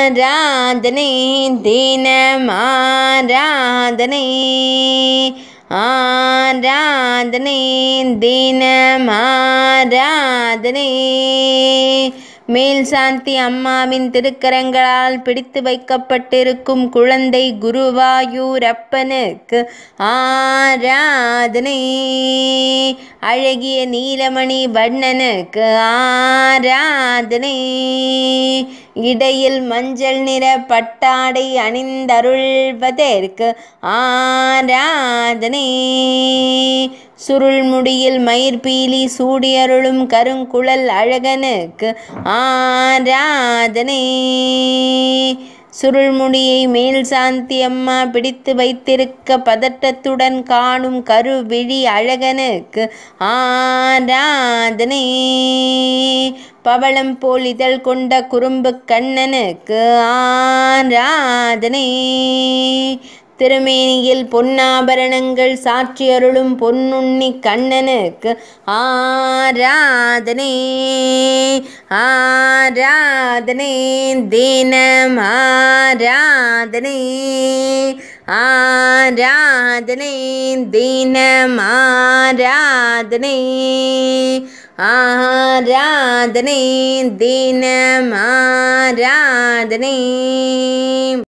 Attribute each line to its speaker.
Speaker 1: ஆராதனை தினம் ஆராதனை ஆராதனை தினம் ஆராதனை மேல் சாந்தி அம்மாவின் திருக்கரங்களால் பிடித்து வைக்கப்பட்டிருக்கும் குழந்தை குருவாயூரப்பனுக்கு ஆராதனை அழகிய நீலமணி வண்ணனுக்கு ஆராதனை இடையில் மஞ்சள் நிற பட்டாடை அணிந்தருள்வதற்கு ஆராதனை சுருள்முடியில் மயிர்பீலி சூடியருளும் கருங்குழல் அழகனுக்கு ஆராதனை சுருள்முடியை மேல் சாந்தி அம்மா பிடித்து வைத்திருக்க பதட்டத்துடன் காணும் கருவிழி அழகனுக்கு ஆராதனை பவளம் போல் இதழ் கொண்ட குறும்பு கண்ணனுக்கு ஆராதனை திருமேனியில் பொன்னாபரணங்கள் சாற்றியருளும் பொன்னுண்ணி கண்ணனுக்கு ஆராதனை ஆராதனை தினம் ஆராதனை ஆராதனை தினம் ஆராதனை ஆராதனை தினம் ஆராதனை